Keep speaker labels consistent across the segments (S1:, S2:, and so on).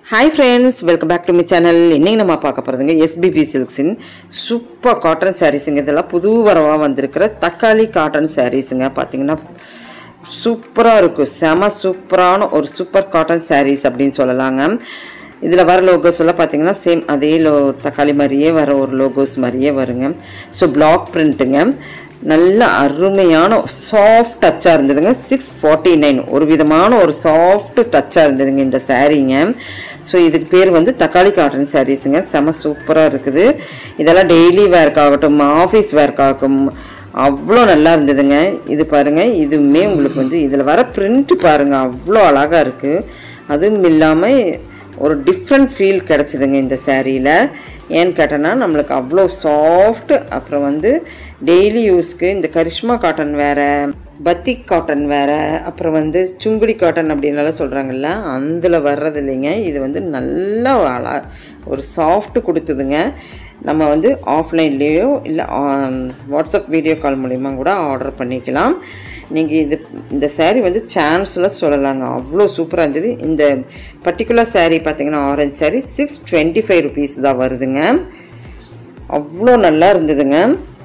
S1: hi friends welcome back to my channel இன்னைக்கு நம்ம பார்க்க போகிறதுங்க எஸ்பிபி சில்க்ஸின் சூப்பர் காட்டன் சாரீஸுங்க இதெல்லாம் புது வரவாக வந்திருக்கிற தக்காளி காட்டன் சாரீஸுங்க பார்த்தீங்கன்னா சூப்பராக இருக்கும் செம சூப்பரான ஒரு சூப்பர் காட்டன் சாரீஸ் அப்படின்னு சொல்லலாங்க இதில் வர லோகோஸ் எல்லாம் பார்த்தீங்கன்னா சேம் அதே லோ தக்காளி மாதிரியே வர ஒரு லோகோஸ் மாதிரியே வருங்க ஸோ பிளாக் பிரிண்ட்டுங்க நல்ல அருமையான சாஃப்ட் டச்சாக இருந்ததுங்க சிக்ஸ் ஃபார்ட்டி நைன் ஒரு விதமான ஒரு சாஃப்ட் டச்சாக இருந்ததுங்க இந்த சாரீங்க ஸோ இதுக்கு பேர் வந்து தக்காளி காட்டன் சாரீஸுங்க செம சூப்பராக இருக்குது இதெல்லாம் டெய்லி வேர்க்காகட்டும் ஆஃபீஸ் வேர்க்காகட்டும் அவ்வளோ நல்லா இருந்ததுங்க இது பாருங்கள் இதுவுமே உங்களுக்கு வந்து இதில் வர பிரிண்ட் பாருங்கள் அவ்வளோ அழகாக இருக்குது அதுவும் இல்லாமல் ஒரு டிஃப்ரெண்ட் ஃபீல் கிடச்சிதுங்க இந்த சேரீயில் ஏன்னு கேட்டோன்னா நம்மளுக்கு அவ்வளோ சாஃப்ட் அப்புறம் வந்து டெய்லி யூஸ்க்கு இந்த கரிஷ்மா காட்டன் வேறு பத்திக் காட்டன் வேறு அப்புறம் வந்து சுங்குடி காட்டன் அப்படின்னாலாம் சொல்கிறாங்கல்ல அதில் வர்றது இல்லைங்க இது வந்து நல்லா அழ ஒரு சாஃப்ட் கொடுத்துதுங்க நம்ம வந்து ஆஃப்லைன்லேயோ இல்லை வாட்ஸ்அப் வீடியோ கால் மூலிமா கூட ஆர்டர் பண்ணிக்கலாம் நீங்கள் இது இந்த சேரீ வந்து சான்ஸில் சொல்லலாங்க அவ்வளோ சூப்பராக இருந்தது இந்த பர்டிகுலர் சேரீ பார்த்தீங்கன்னா orange sari six twenty five rupees தான் வருதுங்க அவ்வளோ நல்லா இருந்ததுங்க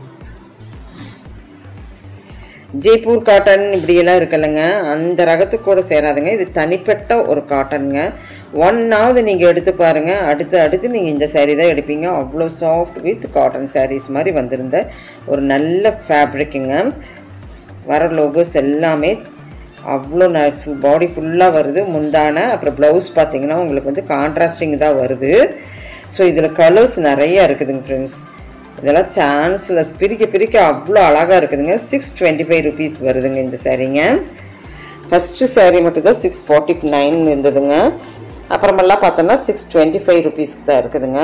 S1: ஜெய்ப்பூர் காட்டன் இப்படியெல்லாம் இருக்குல்லங்க அந்த ரகத்துக்கு கூட சேராதுங்க இது தனிப்பட்ட ஒரு காட்டனுங்க ஒன்னாவது நீங்கள் எடுத்து பாருங்கள் அடுத்து அடுத்து நீங்கள் இந்த சேரீ தான் எடுப்பீங்க அவ்வளோ சாஃப்ட் வித் காட்டன் சாரீஸ் மாதிரி வந்திருந்த ஒரு நல்ல ஃபேப்ரிக்குங்க வர லோகோஸ் எல்லாமே அவ்வளோ ந பாடி ஃபுல்லாக வருது முந்தான அப்புறம் ப்ளவுஸ் பார்த்தீங்கன்னா உங்களுக்கு வந்து கான்ட்ராஸ்டிங் தான் வருது ஸோ இதில் கலர்ஸ் நிறையா இருக்குதுங்க ஃப்ரெண்ட்ஸ் இதெல்லாம் சான்ஸ்லெஸ் பிரிக்க பிரிக்க அவ்வளோ அழகாக இருக்குதுங்க சிக்ஸ் டுவெண்ட்டி ஃபைவ் ருபீஸ் வருதுங்க இந்த சாரீங்க ஃபஸ்ட்டு சாரீ மட்டும் தான் சிக்ஸ் ஃபார்ட்டி நைன் இருந்ததுங்க அப்புறமெல்லாம் பார்த்தோன்னா சிக்ஸ் டுவெண்ட்டி ஃபைவ் ருபீஸ்க்கு தான் இருக்குதுங்க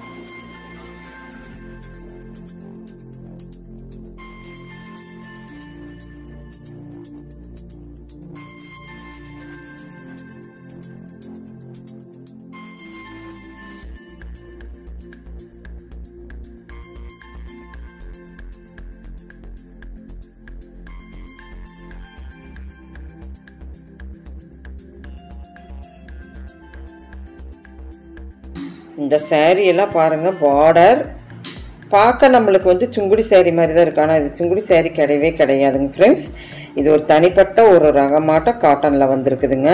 S1: இந்த சேரீ எல்லாம் பாருங்கள் பார்டர் பார்க்க நம்மளுக்கு வந்து சுங்குடி சேரீ மாதிரி தான் இருக்கு ஆனால் இது சுங்குடி சேரீ கிடையவே கிடையாதுங்க ஃப்ரெண்ட்ஸ் இது ஒரு தனிப்பட்ட ஒரு ரகமாட்ட காட்டனில் வந்திருக்குதுங்க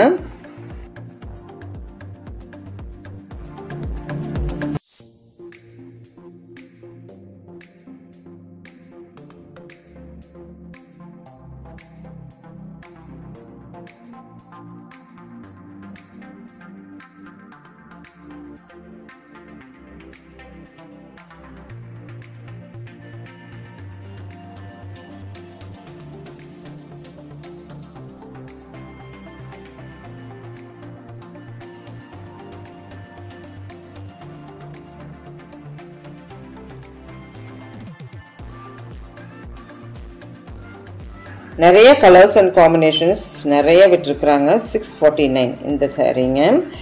S1: நிறைய கலர்ஸ் அண்ட் காம்பினேஷன்ஸ் நிறைய விட்டுருக்குறாங்க சிக்ஸ் ஃபார்ட்டி நைன் இந்த சாரீங்க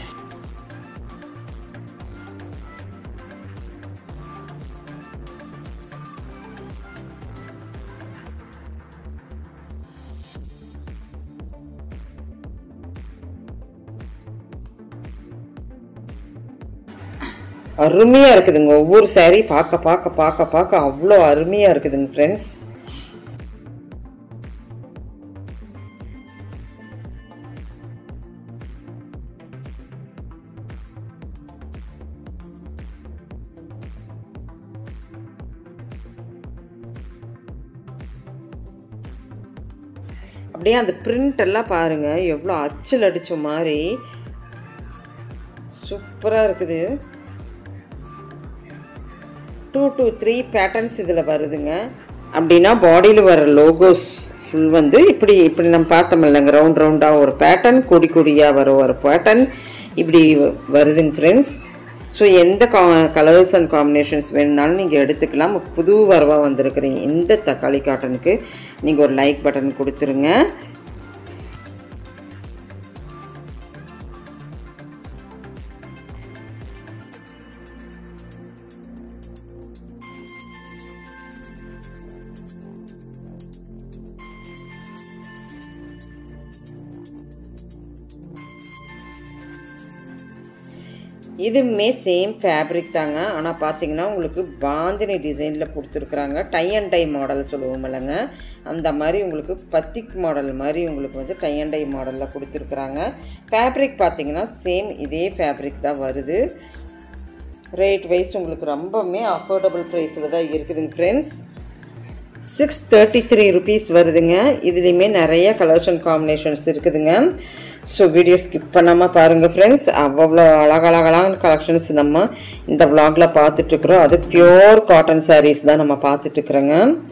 S1: அருமையாக இருக்குதுங்க ஒவ்வொரு சாரீ பார்க்க பார்க்க பார்க்க பார்க்க அவ்வளோ அருமையாக இருக்குதுங்க ஃப்ரெண்ட்ஸ் அப்படியே அந்த பிரிண்ட் எல்லாம் பாருங்கள் எவ்வளோ அச்சில் அடித்த மாதிரி சூப்பராக இருக்குது டூ டூ த்ரீ பேட்டர்ன்ஸ் இதில் வருதுங்க அப்படின்னா பாடியில் வர லோகோஸ் ஃபுல் வந்து இப்படி இப்படி நம்ம பார்த்தோம் இல்லைங்க ரவுண்ட் ரவுண்டாக ஒரு பேட்டர்ன் கொடி கொடியாக வர ஒரு பேட்டர்ன் இப்படி வருதுங்க ஃப்ரெண்ட்ஸ் ஸோ எந்த கா கலர்ஸ் அண்ட் காம்பினேஷன்ஸ் வேணுனாலும் நீங்கள் எடுத்துக்கலாம் புது வரவாக வந்திருக்கிறீங்க இந்த தக்காளி காட்டனுக்கு நீங்கள் ஒரு லைக் பட்டன் கொடுத்துருங்க இதுவுமே சேம் ஃபேப்ரிக் தாங்க ஆனால் பார்த்தீங்கன்னா உங்களுக்கு பாந்தினி டிசைனில் கொடுத்துருக்குறாங்க டை அண்ட் டை மாடல் சொல்லுவோம் இல்லைங்க அந்த மாதிரி உங்களுக்கு பத்திக் மாடல் மாதிரி உங்களுக்கு வந்து டை அண்ட் டை மாடலில் கொடுத்துருக்குறாங்க ஃபேப்ரிக் பார்த்தீங்கன்னா சேம் இதே ஃபேப்ரிக் தான் வருது ரேட் வைஸ் உங்களுக்கு ரொம்பவுமே அஃபோர்டபுள் ப்ரைஸில் தான் இருக்குதுங்க friends six thirty three rupees வருதுங்க இதுலேயுமே நிறைய கலர்ஸ் அண்ட் காம்பினேஷன்ஸ் இருக்குதுங்க ஸோ வீடியோ ஸ்கிப் பண்ணாமல் பாருங்கள் ஃப்ரெண்ட்ஸ் அவ்வளோ அழகழகழகான கலெக்ஷன்ஸ் நம்ம இந்த vlogல பார்த்துட்ருக்குறோம் அது பியோர் காட்டன் sarees தான் நம்ம பார்த்துட்ருக்குறோங்க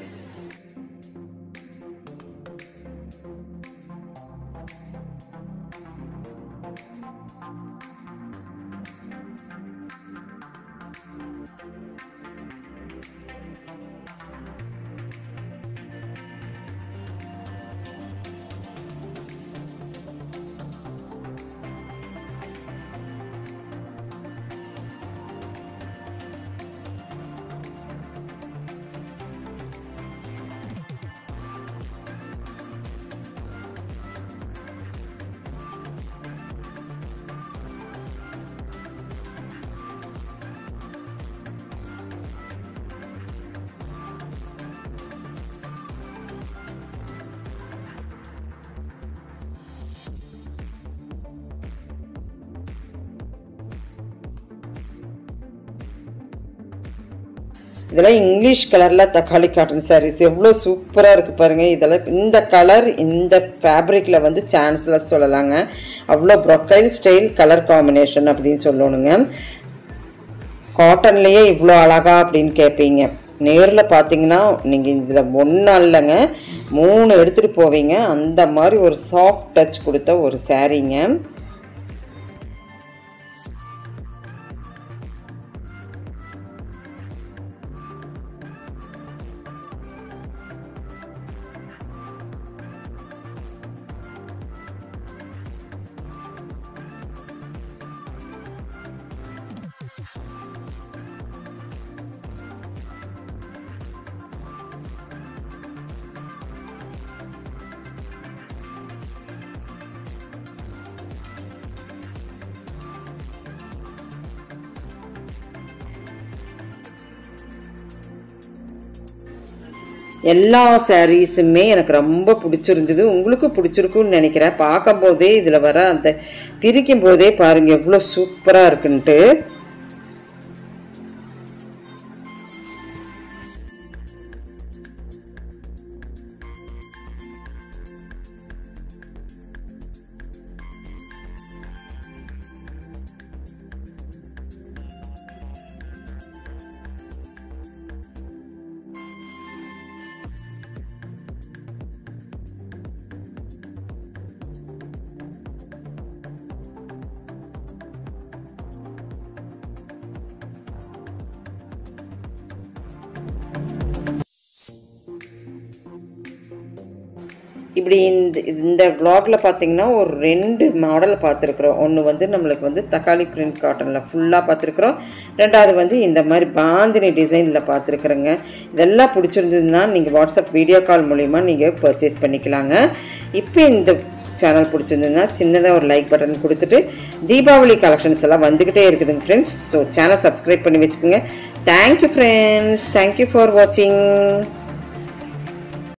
S1: இதெல்லாம் இங்கிலீஷ் கலரில் தக்காளி காட்டன் sarees எவ்வளோ சூப்பராக இருக்குது பாருங்கள் இதெல்லாம் இந்த கலர் இந்த ஃபேப்ரிக்கில் வந்து சான்ஸில் சொல்லலாங்க அவ்வளோ ப்ரொக்கைல் ஸ்டைல் கலர் காம்பினேஷன் அப்படின்னு சொல்லணுங்க காட்டன்லேயே இவ்வளோ அழகா அப்படின்னு கேட்பீங்க நேரில் பார்த்தீங்கன்னா நீங்கள் இதில் ஒன்றா இல்லைங்க மூணு எடுத்துகிட்டு போவீங்க அந்த மாதிரி ஒரு சாஃப்ட் டச் கொடுத்த ஒரு சாரீங்க எல்லா சாரீஸுமே எனக்கு ரொம்ப பிடிச்சிருந்தது உங்களுக்கு பிடிச்சிருக்குன்னு நினைக்கிறேன் பார்க்கும்போதே இதில் வர அந்த பிரிக்கும் போதே பாருங்க எவ்வளோ சூப்பராக இருக்குன்ட்டு இப்படி இந்த இந்த vlogல பார்த்தீங்கன்னா ஒரு ரெண்டு மாடல் பார்த்துருக்குறோம் ஒன்று வந்து நம்மளுக்கு வந்து தக்காளி பிரிண்ட் காட்டனில் ஃபுல்லாக பார்த்துருக்குறோம் ரெண்டாவது வந்து இந்த மாதிரி பாந்தினி டிசைனில் பார்த்துருக்குறோங்க இதெல்லாம் பிடிச்சிருந்ததுன்னா நீங்கள் வாட்ஸ்அப் வீடியோ கால் மூலிமா நீங்கள் பர்ச்சேஸ் பண்ணிக்கலாங்க இப்போ இந்த சேனல் பிடிச்சிருந்ததுன்னா சின்னதாக ஒரு லைக் பட்டன் கொடுத்துட்டு தீபாவளி கலெக்ஷன்ஸ் எல்லாம் வந்துக்கிட்டே இருக்குதுங்க ஃப்ரெண்ட்ஸ் ஸோ சேனல் சப்ஸ்கிரைப் பண்ணி வச்சுக்கோங்க தேங்க்யூ ஃப்ரெண்ட்ஸ் தேங்க்யூ ஃபார் வாட்சிங்